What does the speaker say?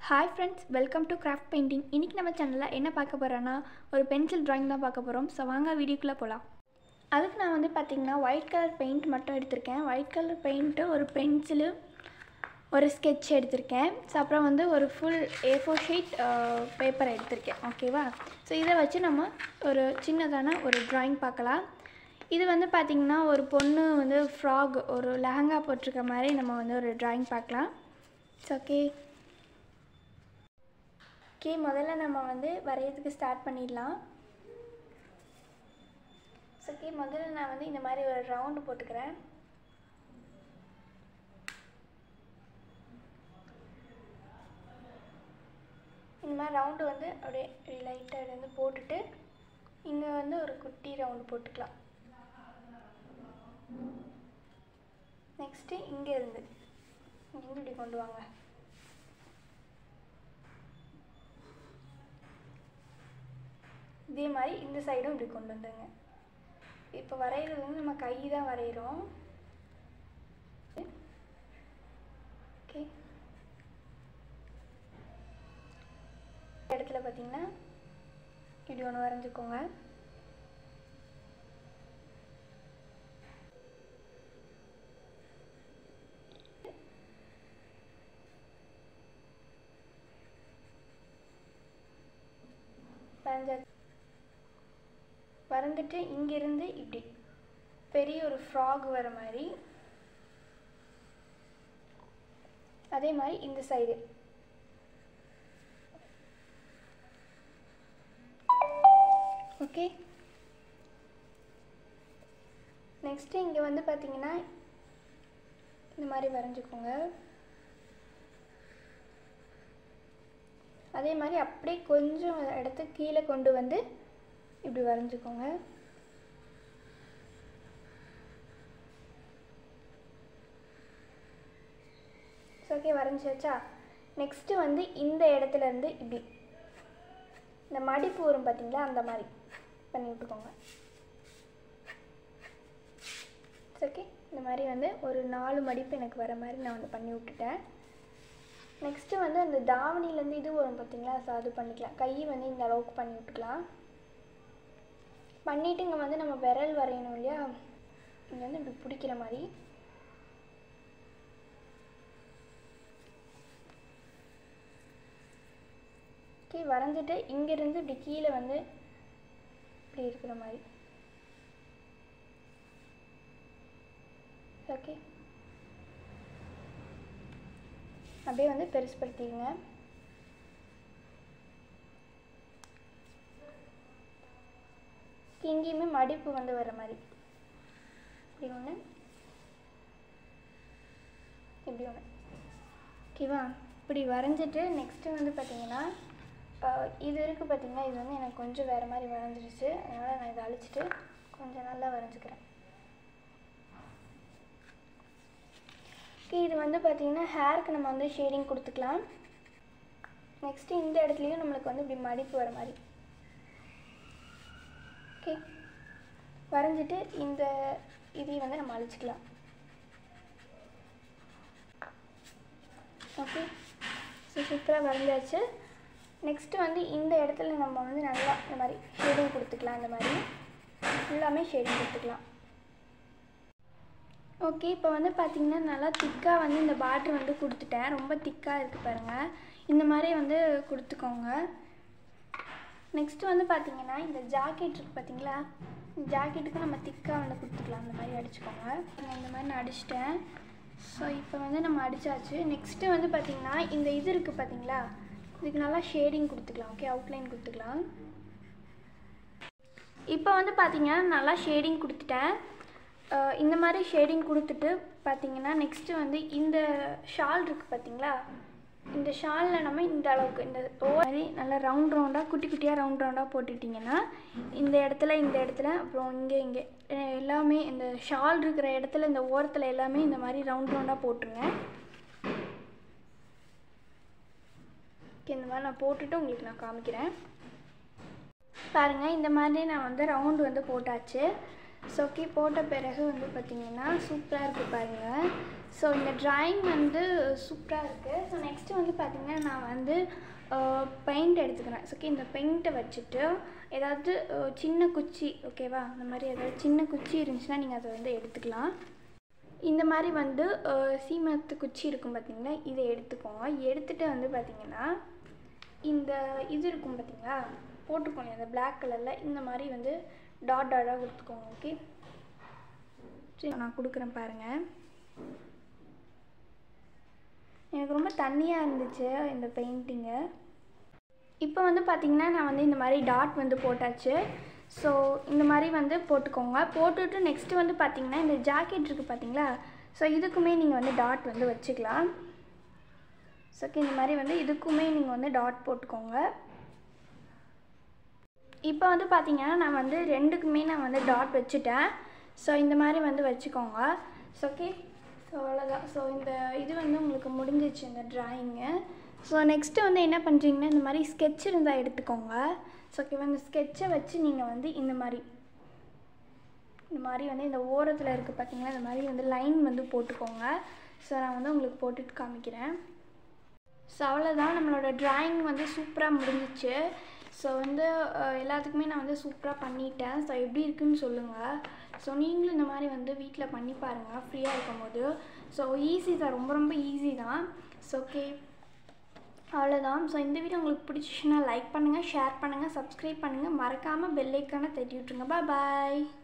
hi friends welcome to craft painting இன்றைக்கி நம்ம சேனலில் என்ன பார்க்க போகிறோன்னா ஒரு பென்சில் ட்ராயிங் தான் பார்க்க போகிறோம் ஸோ வாங்க வீடியோக்குள்ளே போகலாம் அதுக்கு நான் வந்து பார்த்திங்கன்னா ஒயிட் கலர் பெயிண்ட் மட்டும் எடுத்திருக்கேன் ஒயிட் கலர் பெயிண்ட்டு ஒரு பென்சிலு ஒரு ஸ்கெட்ச் எடுத்திருக்கேன் ஸோ அப்புறம் வந்து ஒரு full A four sheet paper எடுத்திருக்கேன் ஓகேவா ஸோ இதை வச்சு நம்ம ஒரு சின்னதான ஒரு ட்ராயிங் பார்க்கலாம் இது வந்து பார்த்திங்கன்னா ஒரு பொண்ணு வந்து ஃப்ராக் ஒரு லெஹங்கா போட்டிருக்க மாதிரி நம்ம வந்து ஒரு ட்ராயிங் பார்க்கலாம் இட்ஸ் ஓகே ஓகே முதல்ல நம்ம வந்து வரையறதுக்கு ஸ்டார்ட் பண்ணிடலாம் ஸோ ஓகே முதல்ல நான் வந்து இந்த மாதிரி ஒரு ரவுண்டு போட்டுக்கிறேன் இந்த மாதிரி ரவுண்டு வந்து அப்படியே லைட்டாக வந்து போட்டுட்டு இங்கே வந்து ஒரு குட்டி ரவுண்டு போட்டுக்கலாம் நெக்ஸ்ட்டு இங்கே இருந்து இங்கே இப்படி கொண்டு வாங்க இதே மாதிரி இந்த சைடும் இப்படி கொண்டு வந்துங்க இப்போ வரைகிறது வந்து நம்ம கை தான் வரைகிறோம் ஓகே இடத்துல பார்த்தீங்கன்னா இப்படி ஒன்று வரைஞ்சிக்கோங்க வரைஞ்சாச்சு வரைஞ்சிட்டு இங்கிருந்து இப்படி பெரிய ஒரு ஃப்ராக் வர மாதிரி அதே மாதிரி இந்த சைடு ஓகே நெக்ஸ்ட்டு இங்கே வந்து பார்த்தீங்கன்னா இந்த மாதிரி வரைஞ்சிக்கோங்க அதே மாதிரி அப்படியே கொஞ்சம் இடத்த கீழே கொண்டு வந்து இப்படி வரைஞ்சிக்கோங்க ஓகே வரைஞ்சாச்சா நெக்ஸ்ட்டு வந்து இந்த இடத்துல இருந்து இப்படி இந்த மடிப்பு வரும் பார்த்தீங்களா அந்த மாதிரி பண்ணி விட்டுக்கோங்க ஓகே இந்த மாதிரி வந்து ஒரு நாலு மடிப்பு எனக்கு வர மாதிரி நான் வந்து பண்ணி விட்டுட்டேன் நெக்ஸ்ட்டு வந்து அந்த தாவணிலேருந்து இது வரும் பார்த்தீங்களா ஸோ அது பண்ணிக்கலாம் கை வந்து இந்த அளவுக்கு பண்ணி விட்டுக்கலாம் பண்ணிவிட்டு இங்கே வந்து நம்ம விரல் வரையணும் இல்லையா இங்கே வந்து இப்படி பிடிக்கிற மாதிரி ஓகே வரைஞ்சிட்டு இங்கேருந்து இப்படி கீழே வந்து இப்படி இருக்கிற மாதிரி ஓகே அப்படியே வந்து பெருசுப்படுத்திடுங்க இங்கேயுமே மடிப்பு வந்து வர மாதிரி இப்படி ஒன்று இப்படி ஒன்று ஓகேவா இப்படி வரைஞ்சிட்டு நெக்ஸ்ட்டு வந்து பார்த்தீங்கன்னா இது இருக்குது பார்த்தீங்கன்னா இது வந்து எனக்கு கொஞ்சம் வேறு மாதிரி வரைஞ்சிருச்சு அதனால் நான் இதை அழிச்சிட்டு கொஞ்சம் நல்லா வரைஞ்சிக்கிறேன் ஓகே இது வந்து பார்த்திங்கன்னா ஹேருக்கு நம்ம வந்து ஷேடிங் கொடுத்துக்கலாம் நெக்ஸ்ட்டு இந்த இடத்துலையும் நம்மளுக்கு வந்து இப்படி மடிப்பு வர மாதிரி ஓகே வரைஞ்சிட்டு இந்த இதையும் வந்து நம்ம அழிச்சிக்கலாம் ஓகே ஸோ சூப்பராக வரைஞ்சாச்சு நெக்ஸ்ட்டு வந்து இந்த இடத்துல நம்ம வந்து நல்லா இந்த மாதிரி ஷேடிங் கொடுத்துக்கலாம் இந்த மாதிரி ஃபுல்லாமே ஷேடிங் கொடுத்துக்கலாம் ஓகே இப்போ வந்து பார்த்திங்கன்னா நல்லா திக்காக வந்து இந்த பாட்ரு வந்து கொடுத்துட்டேன் ரொம்ப திக்காக இருக்குது பாருங்கள் இந்த மாதிரி வந்து கொடுத்துக்கோங்க நெக்ஸ்ட்டு வந்து பார்த்திங்கன்னா இந்த ஜாக்கெட் இருக்குது பார்த்தீங்களா ஜாக்கெட்டுக்கு நம்ம திக்காக வந்து கொடுத்துக்கலாம் அந்த மாதிரி அடிச்சுக்கோங்க நான் இந்த மாதிரி நான் அடிச்சிட்டேன் ஸோ இப்போ வந்து நம்ம அடித்தாச்சு நெக்ஸ்ட்டு வந்து பார்த்திங்கன்னா இந்த இது இருக்குது பார்த்தீங்களா இதுக்கு நல்லா ஷேடிங் கொடுத்துக்கலாம் ஓகே அவுட்லைன் கொடுத்துக்கலாம் இப்போ வந்து பார்த்திங்கன்னா நல்லா ஷேடிங் கொடுத்துட்டேன் இந்த மாதிரி ஷேடிங் கொடுத்துட்டு பார்த்தீங்கன்னா நெக்ஸ்ட்டு வந்து இந்த ஷால் இருக்குது பார்த்தீங்களா இந்த ஷாலில் நம்ம இந்த அளவுக்கு இந்த ஓ மாதிரி நல்லா ரவுண்ட் ரவுண்டாக குட்டி குட்டியாக ரவுண்ட் ரவுண்டாக போட்டுட்டிங்கன்னா இந்த இடத்துல இந்த இடத்துல அப்புறம் இங்கே இங்கே எல்லாமே இந்த ஷால் இருக்கிற இடத்துல இந்த ஓரத்தில் எல்லாமே இந்த மாதிரி ரவுண்ட் ரவுண்டாக போட்டுருங்க ஓகே இந்த மாதிரி நான் போட்டுட்டு உங்களுக்கு நான் காமிக்கிறேன் பாருங்கள் இந்த மாதிரி நான் வந்து ரவுண்டு வந்து போட்டாச்சு சொக்கி போட்ட பிறகு வந்து பார்த்திங்கன்னா சூப்பராக இருக்குது பாருங்கள் ஸோ இந்த ட்ராயிங் வந்து சூப்பராக இருக்குது ஸோ நெக்ஸ்ட்டு வந்து பார்த்திங்கன்னா நான் வந்து பெயிண்ட் எடுத்துக்கிறேன் ஓகே இந்த பெயிண்ட்டை வச்சுட்டு ஏதாவது அஹ், சின்ன குச்சி ஓகேவா இந்த மாதிரி ஏதாவது சின்ன குச்சி இருந்துச்சுன்னா நீங்கள் அதை வந்து எடுத்துக்கலாம் இந்த மாதிரி வந்து அஹ், சீமத்து குச்சி இருக்கும் பார்த்தீங்களா இதை எடுத்துக்கோங்க எடுத்துகிட்டு வந்து பார்த்தீங்கன்னா இந்த இது இருக்கும் பார்த்தீங்களா போட்டுக்கோங்க அந்த பிளாக் கலரில் இந்த மாதிரி வந்து டாட் டாட்டாக கொடுத்துக்கோங்க ஓகே சரி நான் கொடுக்குறேன் பாருங்கள் எனக்கு ரொம்ப தண்ணியாக இருந்துச்சு இந்த பெயிண்டிங்கு இப்போ வந்து பார்த்திங்கன்னா நான் வந்து இந்த மாதிரி டாட் வந்து போட்டாச்சு ஸோ இந்த மாதிரி வந்து போட்டுக்கோங்க போட்டுட்டு நெக்ஸ்ட்டு வந்து பார்த்திங்கன்னா இந்த ஜாக்கெட் இருக்குது பார்த்தீங்களா ஸோ இதுக்குமே நீங்கள் வந்து டாட் வந்து வச்சுக்கலாம் ஸோ ஓகே இந்த மாதிரி வந்து இதுக்குமே நீங்கள் வந்து டாட் போட்டுக்கோங்க இப்போ வந்து பார்த்தீங்கன்னா நான் வந்து ரெண்டுக்குமே நான் வந்து டாட் வச்சுட்டேன் ஸோ இந்த மாதிரி வந்து வச்சுக்கோங்க ஸோ ஓகே ஸோ அவ்வளோதான் ஸோ இந்த இது வந்து உங்களுக்கு முடிஞ்சிச்சு இந்த ட்ராயிங்கு ஸோ நெக்ஸ்ட்டு வந்து என்ன பண்ணுறீங்கன்னா இந்த மாதிரி ஸ்கெட்ச் இருந்தால் எடுத்துக்கோங்க ஸோ ஓகேவா இந்த ஸ்கெட்சை வச்சு நீங்கள் வந்து இந்த மாதிரி இந்த மாதிரி வந்து இந்த ஓரத்தில் இருக்குது பார்த்தீங்களா இந்த மாதிரி வந்து லைன் வந்து போட்டுக்கோங்க ஸோ நான் வந்து உங்களுக்கு போட்டுட்டு காமிக்கிறேன் ஸோ அவ்வளோதான் நம்மளோட டிராயிங் வந்து சூப்பராக முடிஞ்சிச்சு ஸோ வந்து அஹ், எல்லாத்துக்குமே நான் வந்து சூப்பராக பண்ணிட்டேன் ஸோ எப்படி இருக்குன்னு சொல்லுங்கள் ஸோ நீங்களும் இந்த மாதிரி வந்து வீட்டில் பண்ணி பாருங்கள் ஃப்ரீயாக இருக்கும்போது ஸோ ஈஸி தான் ரொம்ப ரொம்ப ஈஸி தான் ஸோ ஓகே அவ்வளோதான் ஸோ இந்த வீடியோ உங்களுக்கு பிடிச்சிச்சுன்னா லைக் பண்ணுங்கள் ஷேர் பண்ணுங்கள் சப்ஸ்கிரைப் பண்ணுங்கள் மறக்காமல் பெல் ஐக்கானை தட்டி விட்ருங்க பாய்